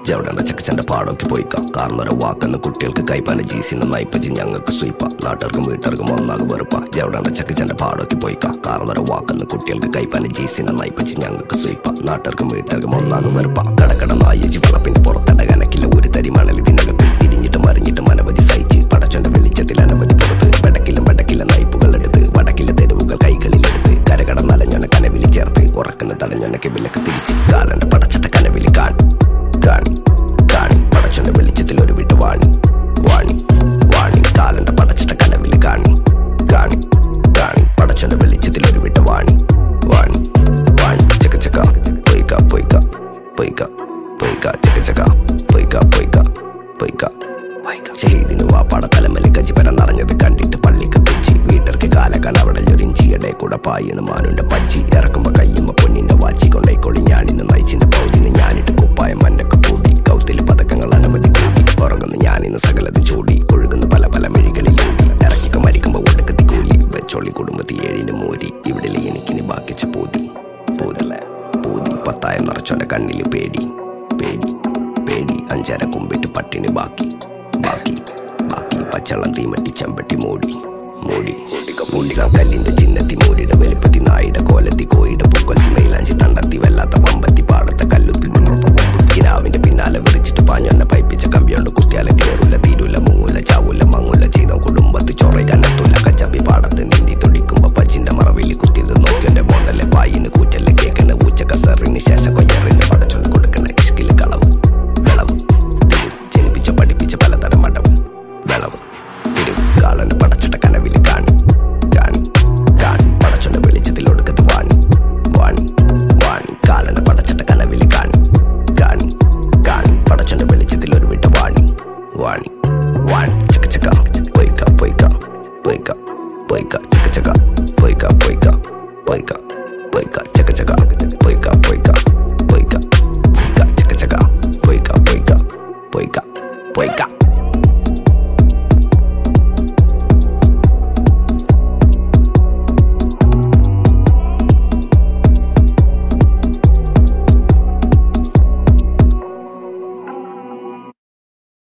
ജവടേണ്ട ചക്കച്ചന്റെ പാടോക്കി പോയിക്കാം കാർന്നൊരു വാക്കെന്ന് കുട്ടികൾക്ക് കൈപ്പാന ജീസിന് നയിപ്പച്ച് ഞങ്ങൾക്ക് സ്വീപ്പ നാട്ടുകാർക്കും വീട്ടുകാർക്കും ഒന്നാകെ വെറുപ്പ ജവടേണ്ട ചക്കച്ചന്റെ പാടോക്കി പോയിക്കാം കാർന്നൊരു വാക്കെന്ന് കുട്ടികൾക്ക് കൈപ്പാന ജീസിന് നയിപ്പച്ച് ഞങ്ങൾക്ക് സ്വീപ്പ നാട്ടുകാർക്കും വീട്ടുകാർക്കും ഒന്നാകെ വെറുപ്പ കടക്കട നായച്ചി വെള്ളപ്പിന്റെ പുറത്തട കനക്കില്ല ഒരു തരി മണൽ ഇതിനകത്ത് തിരിഞ്ഞിട്ട് മറിഞ്ഞിട്ട് മനവധി സഹിച്ച് പടച്ചോന്റെ വെളിച്ചത്തിൽ അനവധി പുറത്ത് പെടക്കിലും പെടക്കില്ല നയിപ്പുകൾ എടുത്ത് വടക്കിലെ തെരുവുകൾ കൈകളിലെടുത്ത് കരകട നലഞ്ഞൊነ കനവിലി ചേർത്ത് ഉറക്കുന്ന തടഞ്ഞൊന്ന കെബിലൊക്കെ തിരിച്ച് കാലന്റെ പടച്ചട്ട കനവിലി കാണി കാണി കാണി പടച്ചോന്റെ വെളിച്ചത്തിൽ ഒരു വിട്ട് വാണി വാണി വാണി കാലന്റെ പടച്ചട്ട കനവിലി കാണി കാണി കാണി പടച്ചോന്റെ വെളിച്ചത്തിൽ ഒരു വിട്ട് വാണി വാണി വാണി ചക്ക ചക്ക പൊയ്ക്ക പൊയ്ക്ക പൊയ്ക്ക പൊയ്ക്ക ചക്ക ചക്ക പൊയ്ക്ക പൊയ്ക്ക പൊയ്ക്ക ഷഹീദിന് വാപ്പാട തലമലി കജിപര നിറഞ്ഞത് കണ്ടിട്ട് പള്ളിക്ക് പിച്ചി വീട്ടർക്ക് കാലക്കാൻ അവിടെ ഞൊരിഞ്ചി ഇടേ കൂടെ പായണ് മാനുന്റെ പച്ചി ഇറക്കുമ്പോ കയ്യുമ്പോ പൊന്നിന്റെ വാച്ചി കൊണ്ടേക്കോളി ഞാനിന്ന് നയിച്ചിന്റെ പൗതിന് ഞാനിട്ട് കുപ്പായം മഞ്ഞൊക്കെ കൂടി കൗത്തിൽ പതക്കങ്ങൾ അനവധി കൂടി ഉറങ്ങുന്ന ഞാനിന്ന് സകലത് ചൂടി ഒഴുകുന്ന പല പല മെഴികളിലൂടി ഇറക്കിക്ക മരിക്കുമ്പോ ഒടുക്കത്തി കൂലി വെച്ചോളി കുടുംബത്തി ഏഴിന് മൂരി ഇവിടെ എനിക്കിനി ബാക്കിച്ച പൂതി പൂതല്ലേ പൂതി പത്തായം നിറച്ചോന്റെ കണ്ണില് പേടി പേടി പേടി അഞ്ചര കുമ്പിട്ട് പട്ടിണി ബാക്കി ബാക്കി ബാക്കി പച്ചളം തീമട്ടി ചെമ്പട്ടി മൂടി മൂടി മൂടിക കല്ലിന്റെ ചിഹ്നത്തി മൂടിയുടെ വലുപ്പത്തി നായുടെ കോലത്തി കോയുടെ പൂക്കൊലത്തി മൈലാഞ്ചി തണ്ടത്തി വല്ലാത്ത വമ്പത്തി പാടത്തെ കല്ലുത്തി കിനാവിന്റെ പിന്നാലെ വിളിച്ചിട്ട് പാഞ്ഞൊന്ന പൈപ്പ്